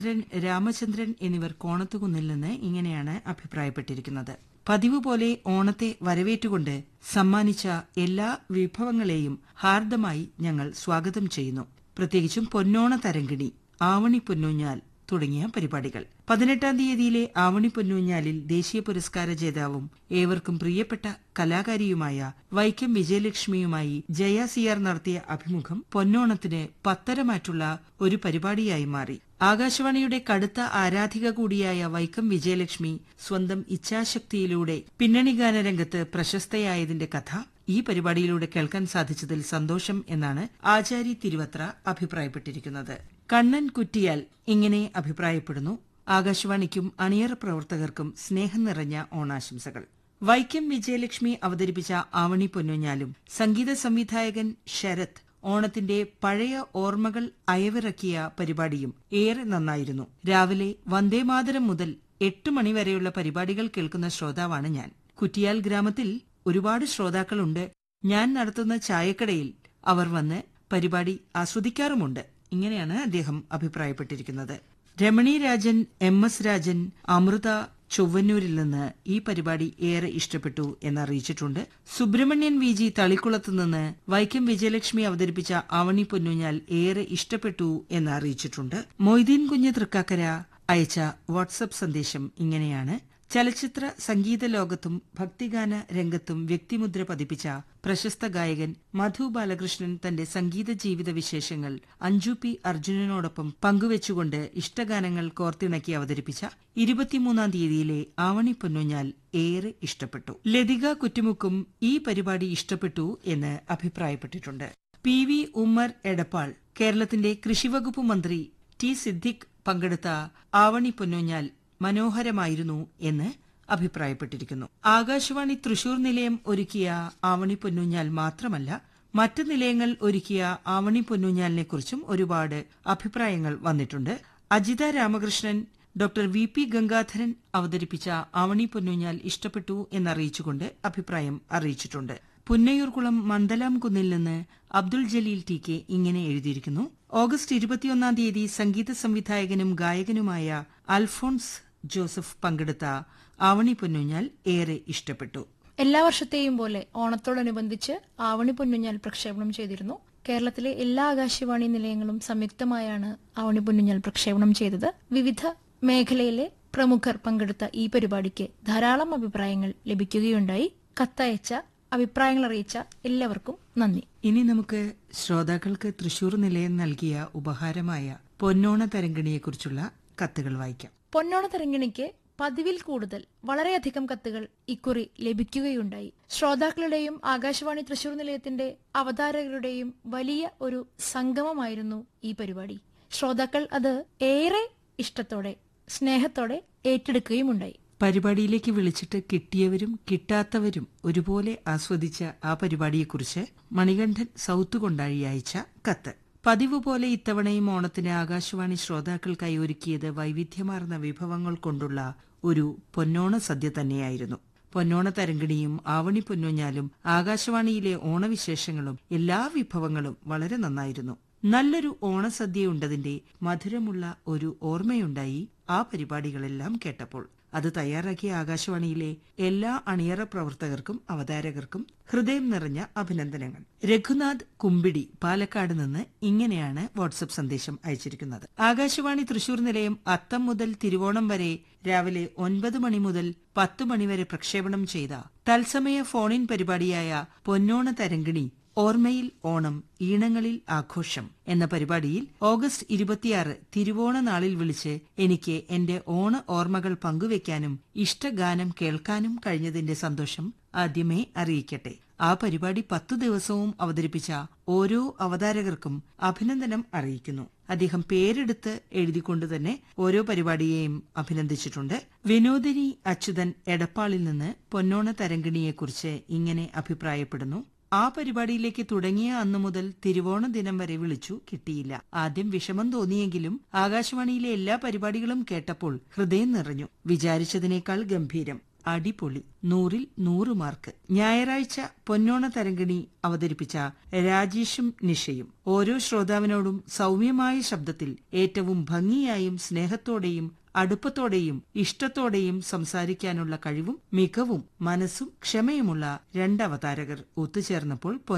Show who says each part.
Speaker 1: ചന്ദ്രൻ രാമചന്ദ്രൻ എന്നിവർ കോണത്തുകുന്നിൽ നിന്ന് ഇങ്ങനെയാണ് അഭിപ്രായപ്പെട്ടിരിക്കുന്നത് പതിവ് പോലെ ഓണത്തെ വരവേറ്റുകൊണ്ട് സമ്മാനിച്ച എല്ലാ വിഭവങ്ങളെയും ഹാർദമായി ഞങ്ങൾ സ്വാഗതം ചെയ്യുന്നു പ്രത്യേകിച്ചും പൊന്നോണ തരങ്കിണി ആവണി പൊന്നൂഞ്ഞാൽ തുടങ്ങിയ പരിപാടികൾ പതിനെട്ടാം തീയതിയിലെ ആവണി പൊന്നൂഞ്ഞാലിൽ ദേശീയ പുരസ്കാര ജേതാവും ഏവർക്കും പ്രിയപ്പെട്ട കലാകാരിയുമായ വൈക്കം വിജയലക്ഷ്മിയുമായി ജയ സിയാർ നടത്തിയ അഭിമുഖം പൊന്നോണത്തിന് പത്തരമാറ്റുള്ള ഒരു പരിപാടിയായി മാറി ആകാശവാണിയുടെ കടുത്ത ആരാധിക കൂടിയായ വൈക്കം വിജയലക്ഷ്മി സ്വന്തം ഇച്ഛാശക്തിയിലൂടെ പിന്നണിഗാന രംഗത്ത് പ്രശസ്തയായതിന്റെ കഥ ഈ പരിപാടിയിലൂടെ കേൾക്കാൻ സാധിച്ചതിൽ സന്തോഷം എന്നാണ് ആചാരി തിരുവത്ര അഭിപ്രായപ്പെട്ടിരിക്കുന്നത് കണ്ണൻ കുറ്റിയാൽ ഇങ്ങനെ അഭിപ്രായപ്പെടുന്നു ആകാശവാണിക്കും അണിയറ പ്രവർത്തകർക്കും സ്നേഹം നിറഞ്ഞ ഓണാശംസകൾ വൈക്കം വിജയലക്ഷ്മി അവതരിപ്പിച്ച ആവണി പൊന്നൂഞ്ഞാലും സംഗീത സംവിധായകൻ ശരത് ഓണത്തിന്റെ പഴയ ഓർമ്മകൾ അയവിറക്കിയ പരിപാടിയും ഏറെ നന്നായിരുന്നു രാവിലെ വന്ദേമാതരം മുതൽ എട്ട് മണിവരെയുള്ള പരിപാടികൾ കേൾക്കുന്ന ശ്രോതാവാണ് ഞാൻ കുറ്റിയാൽ ഗ്രാമത്തിൽ ഒരുപാട് ശ്രോതാക്കളുണ്ട് ഞാൻ നടത്തുന്ന ചായക്കടയിൽ അവർ വന്ന് പരിപാടി ആസ്വദിക്കാറുമുണ്ട് ഇങ്ങനെയാണ് അദ്ദേഹം അഭിപ്രായപ്പെട്ടിരിക്കുന്നത് രമണി രാജൻ എം എസ് രാജൻ അമൃത ചൊവ്വന്നൂരിൽ നിന്ന് ഈ പരിപാടി ഏറെ ഇഷ്ടപ്പെട്ടു എന്നറിയിച്ചിട്ടുണ്ട് സുബ്രഹ്മണ്യൻ വി ജി തളിക്കുളത്ത് നിന്ന് വൈക്കം വിജയലക്ഷ്മി അവതരിപ്പിച്ച ആവണി പൊന്നൂഞ്ഞാൽ ഏറെ ഇഷ്ടപ്പെട്ടു എന്ന് അറിയിച്ചിട്ടുണ്ട് മൊയ്തീൻ കുഞ്ഞ് തൃക്കാക്കര അയച്ച വാട്സപ്പ് സന്ദേശം ഇങ്ങനെയാണ് ചലച്ചിത്ര സംഗീത ലോകത്തും ഭക്തിഗാന രംഗത്തും വ്യക്തിമുദ്ര പതിപ്പിച്ച പ്രശസ്ത ഗായകൻ മധു ബാലകൃഷ്ണൻ തന്റെ സംഗീത ജീവിത വിശേഷങ്ങൾ അഞ്ജു പി അർജുനനോടൊപ്പം പങ്കുവച്ചുകൊണ്ട് ഇഷ്ടഗാനങ്ങൾ കോർത്തിണക്കി അവതരിപ്പിച്ച ഇരുപത്തിമൂന്നാം തീയതിയിലെ ആവണി പൊന്നൂഞ്ഞാൽ ഏറെ ഇഷ്ടപ്പെട്ടു ലതിക കുറ്റുമുക്കും ഈ പരിപാടി ഇഷ്ടപ്പെട്ടു എന്ന് അഭിപ്രായപ്പെട്ടിട്ടുണ്ട് പി വി ഉമ്മർ എടപ്പാൾ കേരളത്തിന്റെ കൃഷിവകുപ്പ് മന്ത്രി ടി സിദ്ദിഖ് പങ്കെടുത്ത ആവണി പൊന്നൂഞ്ഞാൽ മനോഹരമായിരുന്നു എന്ന് അഭിപ്രായപ്പെട്ടിരിക്കുന്നു ആകാശവാണി തൃശൂർ നിലയം ഒരുക്കിയ ആവണി പൊന്നൂഞ്ഞാൽ മാത്രമല്ല മറ്റ് നിലയങ്ങൾ ഒരുക്കിയ ആവണി പൊന്നൂഞ്ഞാലിനെക്കുറിച്ചും ഒരുപാട് അഭിപ്രായങ്ങൾ വന്നിട്ടുണ്ട് Ajitha Ramakrishnan doctor V P Gangadharan അവതരിപ്പിച്ച ആവണി പൊന്നൂഞ്ഞാൽ ഇഷ്ടപ്പെട്ടു എന്നറിയിച്ചുകൊണ്ട് അഭിപ്രായം അറിയിച്ചിട്ടുണ്ട് പുന്നയൂർകുളം മന്ദലാം കുന്നിൽ നിന്ന് അബ്ദുൾ ജലീൽ ടി കെ ഇങ്ങനെ എഴുതിയിരിക്കുന്നു ഓഗസ്റ്റ് ഇരുപത്തിയൊന്നാം തീയതി സംഗീത സംവിധായകനും ഗായകനുമായ അൽഫോൺസ് ജോസഫ് പങ്കെടുത്ത ആവണി പൊന്നൂഞ്ഞാൽ ഏറെ ഇഷ്ടപ്പെട്ടു
Speaker 2: എല്ലാ വർഷത്തെയും പോലെ ഓണത്തോടനുബന്ധിച്ച് ആവണി പൊന്നുഞ്ഞാൽ പ്രക്ഷേപണം ചെയ്തിരുന്നു കേരളത്തിലെ എല്ലാ ആകാശവാണി നിലയങ്ങളും സംയുക്തമായാണ് ആവണി പൊന്നുഞ്ഞാൽ പ്രക്ഷേപണം ചെയ്തത് വിവിധ മേഖലയിലെ പ്രമുഖർ പങ്കെടുത്ത ഈ പരിപാടിക്ക് ധാരാളം അഭിപ്രായങ്ങൾ ലഭിക്കുകയുണ്ടായി കത്തയച്ച അഭിപ്രായങ്ങൾ അറിയിച്ച എല്ലാവർക്കും നന്ദി
Speaker 1: ഇനി നമുക്ക് ശ്രോതാക്കൾക്ക് തൃശൂർ നിലയം നൽകിയ ഉപഹാരമായ പൊന്നോണ തരങ്കിണിയെക്കുറിച്ചുള്ള കത്തുകൾ വായിക്കാം
Speaker 2: പൊന്നോണ തരങ്കിണിക്ക് പതിവിൽ കൂടുതൽ വളരെയധികം കത്തുകൾ ഇക്കുറി ലഭിക്കുകയുണ്ടായി ശ്രോതാക്കളുടെയും ആകാശവാണി തൃശൂർ നിലയത്തിന്റെ അവതാരകരുടെയും വലിയ ഒരു സംഗമമായിരുന്നു ഈ പരിപാടി ശ്രോതാക്കൾ അത് ഏറെ ഇഷ്ടത്തോടെ സ്നേഹത്തോടെ ഏറ്റെടുക്കുകയുമുണ്ടായി
Speaker 1: പരിപാടിയിലേക്ക് വിളിച്ചിട്ട് കിട്ടിയവരും കിട്ടാത്തവരും ഒരുപോലെ ആസ്വദിച്ച ആ പരിപാടിയെക്കുറിച്ച് മണികണ്ഠൻ സൗത്ത് കൊണ്ടാഴി അയച്ച കത്ത് പതിവ് പോലെ ഇത്തവണയും ഓണത്തിന് ആകാശവാണി ശ്രോതാക്കൾക്കായി ഒരുക്കിയത് വൈവിധ്യമാർന്ന വിഭവങ്ങൾ കൊണ്ടുള്ള ഒരു പൊന്നോണ സദ്യ തന്നെയായിരുന്നു പൊന്നോണ തരങ്കിണിയും ആവണി പൊന്നൂഞ്ഞാലും ആകാശവാണിയിലെ ഓണവിശേഷങ്ങളും എല്ലാ വിഭവങ്ങളും വളരെ നന്നായിരുന്നു നല്ലൊരു ഓണസദ്യയുണ്ടതിന്റെ മധുരമുള്ള ഒരു ഓർമ്മയുണ്ടായി ആ പരിപാടികളെല്ലാം കേട്ടപ്പോൾ അത് തയ്യാറാക്കിയ ആകാശവാണിയിലെ എല്ലാ അണിയറ പ്രവർത്തകർക്കും അവതാരകർക്കും ഹൃദയം നിറഞ്ഞ അഭിനന്ദനങ്ങൾ രഘുനാഥ് കുമ്പിടി പാലക്കാട് നിന്ന് ഇങ്ങനെയാണ് വാട്സപ്പ് സന്ദേശം അയച്ചിരിക്കുന്നത് ആകാശവാണി തൃശൂർ നിലയം അത്തം മുതൽ തിരുവോണം വരെ രാവിലെ ഒൻപത് മണി മുതൽ പത്ത് മണിവരെ പ്രക്ഷേപണം ചെയ്ത തത്സമയ ഫോണിൻ പരിപാടിയായ പൊന്നോണ തരങ്കിണി ഓർമ്മയിൽ ഓണം ഈണങ്ങളിൽ ആഘോഷം എന്ന പരിപാടിയിൽ ഓഗസ്റ്റ് ഇരുപത്തിയാറ് തിരുവോണ നാളിൽ വിളിച്ച് എനിക്ക് എന്റെ ഓണ ഓർമ്മകൾ പങ്കുവെക്കാനും ഇഷ്ടഗാനം കേൾക്കാനും കഴിഞ്ഞതിന്റെ സന്തോഷം ആദ്യമേ അറിയിക്കട്ടെ ആ പരിപാടി പത്തു ദിവസവും അവതരിപ്പിച്ച ഓരോ അവതാരകർക്കും അഭിനന്ദനം അറിയിക്കുന്നു അദ്ദേഹം പേരെടുത്ത് എഴുതിക്കൊണ്ട് തന്നെ ഓരോ പരിപാടിയെയും അഭിനന്ദിച്ചിട്ടുണ്ട് വിനോദിനി അച്യുതൻ എടപ്പാളിൽ നിന്ന് പൊന്നോണ തരങ്കിണിയെക്കുറിച്ച് ഇങ്ങനെ അഭിപ്രായപ്പെടുന്നു ആ പരിപാടിയിലേക്ക് തുടങ്ങിയ അന്നു മുതൽ തിരുവോണ ദിനം വരെ വിളിച്ചു കിട്ടിയില്ല ആദ്യം വിഷമം തോന്നിയെങ്കിലും ആകാശവാണിയിലെ എല്ലാ പരിപാടികളും കേട്ടപ്പോൾ ഹൃദയം നിറഞ്ഞു വിചാരിച്ചതിനേക്കാൾ ഗംഭീരം അടിപൊളി നൂറിൽ നൂറ് മാർക്ക് ഞായറാഴ്ച പൊന്നോണ തരംഗിണി അവതരിപ്പിച്ച രാജേഷും നിഷയും ഓരോ ശ്രോതാവിനോടും സൗമ്യമായ ശബ്ദത്തിൽ ഏറ്റവും ഭംഗിയായും സ്നേഹത്തോടെയും അടുപ്പത്തോടെയും ഇഷ്ടത്തോടെയും സംസാരിക്കാനുള്ള കഴിവും മികവും മനസ്സും ക്ഷമയുമുള്ള രണ്ട് അവതാരകർ ഒത്തുചേർന്നപ്പോൾ